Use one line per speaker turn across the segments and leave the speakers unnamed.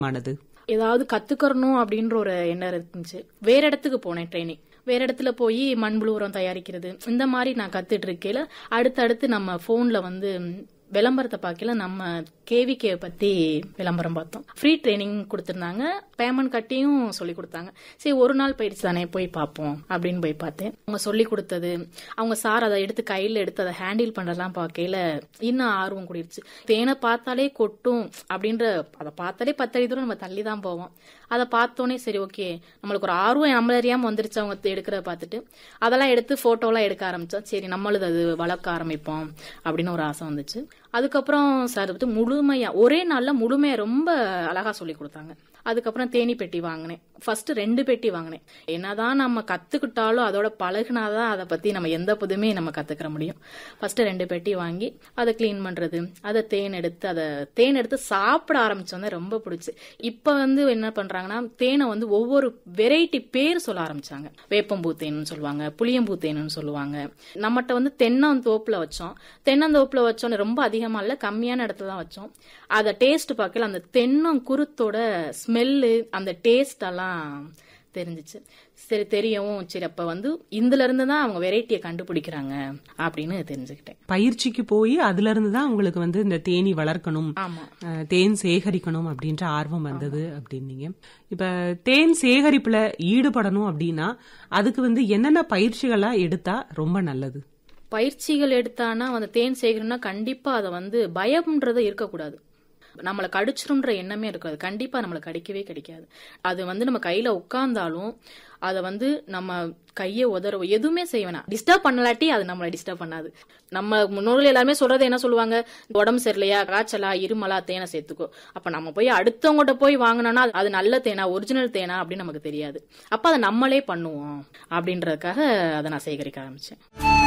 ஆனது
ஏதாவது கத்துக்கறணும் அப்படின்ற ஒரு எண்ணம் இருந்துச்சு வேற இடத்துக்கு போனேன் ட்ரைனிங் வேற இடத்துல போய் மண்புழு உரம் தயாரிக்கிறது இந்த மாதிரி நான் கத்துட்டு இருக்கையில அடுத்தடுத்து நம்ம போன்ல வந்து விளம்பரத்தை பார்க்கல நம்ம கேவிகே பத்தி விளம்பரம் பார்த்தோம் ஃப்ரீ ட்ரைனிங் கொடுத்திருந்தாங்க பேமெண்ட் கட்டியும் சொல்லி கொடுத்தாங்க சரி ஒரு நாள் பயிற்சி தானே போய் பார்ப்போம் அப்படின்னு போய் பார்த்தேன் அவங்க சொல்லி கொடுத்தது அவங்க சார் அதை எடுத்து கையில எடுத்து அதை ஹேண்டில் பண்றதெல்லாம் பார்க்கையில இன்னும் ஆர்வம் கூடிருச்சு தேனை பார்த்தாலே கொட்டும் அப்படின்ற அதை பார்த்தாலே பத்தடி தூரம் நம்ம தள்ளி தான் போவோம் அதை பார்த்தோன்னே சரி ஓகே நம்மளுக்கு ஒரு ஆர்வம் நம்மள அறியாம வந்துருச்சு அவங்க எடுக்கிறத பார்த்துட்டு அதெல்லாம் எடுத்து போட்டோலாம் எடுக்க ஆரம்பிச்சோம் சரி நம்மளது அது வளர்க்க ஆரம்பிப்போம் அப்படின்னு ஒரு ஆசை வந்துச்சு அதுக்கப்புறம் சார் வந்து முழுமையா ஒரே நாள்ல முழுமையா ரொம்ப அழகா சொல்லி கொடுத்தாங்க அதுக்கப்புறம் தேனி பெட்டி வாங்கினேன் ஃபர்ஸ்ட் ரெண்டு பெட்டி வாங்கினேன் என்னதான் நம்ம கத்துக்கிட்டாலும் அதோட பழகுனாதான் அதை பத்தி நம்ம எந்த புதுமே நம்ம கத்துக்கிற முடியும் ஃபர்ஸ்ட் ரெண்டு பெட்டி வாங்கி அதை க்ளீன் பண்றது அதை தேன் எடுத்து அதை தேன் எடுத்து சாப்பிட ஆரம்பிச்சோன்னே ரொம்ப பிடிச்சி இப்ப வந்து என்ன பண்றாங்கன்னா தேனை வந்து ஒவ்வொரு வெரைட்டி பேர் சொல்ல ஆரம்பிச்சாங்க வேப்பம்பூ தேன்னு சொல்லுவாங்க புளியம்பூ தேனுன்னு சொல்லுவாங்க நம்மகிட்ட வந்து தென்னந்தோப்புல வச்சோம் தென்னந்தோப்புல வச்சோன்னு ரொம்ப அதிகமா இல்ல கம்மியான இடத்துல தான் வச்சோம் அதை டேஸ்ட் பார்க்கல அந்த தென்னம் குருத்தோட ஸ்மெல்லு அந்த டேஸ்ட் எல்லாம் தெரிஞ்சிச்சு சரி தெரியவும் சரி அப்ப வந்து இதுல இருந்து தான் அவங்க வெரைட்டியை கண்டுபிடிக்கிறாங்க அப்படின்னு தெரிஞ்சுக்கிட்டேன்
பயிற்சிக்கு போய் அதுல இருந்து தான் உங்களுக்கு வந்து இந்த தேனி வளர்க்கணும்
ஆமா
அஹ், தேன் சேகரிக்கணும் அப்படின்ற ஆர்வம் வந்தது அப்படின்னீங்க இப்ப தேன் சேகரிப்புல ஈடுபடணும் அப்படின்னா அதுக்கு வந்து என்னென்ன பயிற்சிகளா எடுத்தா ரொம்ப நல்லது
பயிற்சிகள் எடுத்தானா அந்த தேன் சேகரம்னா கண்டிப்பா அதை வந்து பயம்ன்றது இருக்கக்கூடாது நம்மளை கடிச்சிரும்ன்ற எண்ணமே இருக்காது கண்டிப்பா நம்மளை கடிக்கவே கிடைக்காது அது வந்து நம்ம கையில உட்கார்ந்தாலும் அதை வந்து நம்ம கையை உதறவோ எதுவுமே செய்ய வேணாம் டிஸ்டர்ப் பண்ணலாட்டி அது நம்மளை டிஸ்டர்ப் பண்ணாது நம்ம முன்னோர்கள் எல்லாருமே சொல்றது என்ன சொல்லுவாங்க உடம்பு சரியில்லையா காய்ச்சலா இருமலா தேனை சேர்த்துக்கோ அப்ப நம்ம போய் அடுத்தவங்ககிட்ட போய் வாங்கினோம்னா அது- அது நல்ல தேனா ஒரிஜினல் தேனா அப்படின்னு நமக்கு தெரியாது அப்ப அதை நம்மளே பண்ணுவோம் அப்படின்றதுக்காக அதை நான் சேகரிக்க ஆரம்பிச்சேன்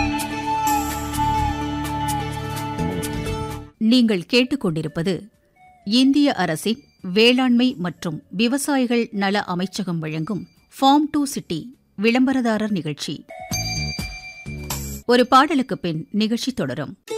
நீங்கள் கேட்டுக்கொண்டிருப்பது இந்திய அரசின் வேளாண்மை மற்றும் விவசாயிகள் நல அமைச்சகம் வழங்கும் ஃபார்ம் டு சிட்டி விளம்பரதாரர் நிகழ்ச்சி ஒரு பாடலுக்கு பின் நிகழ்ச்சி தொடரும்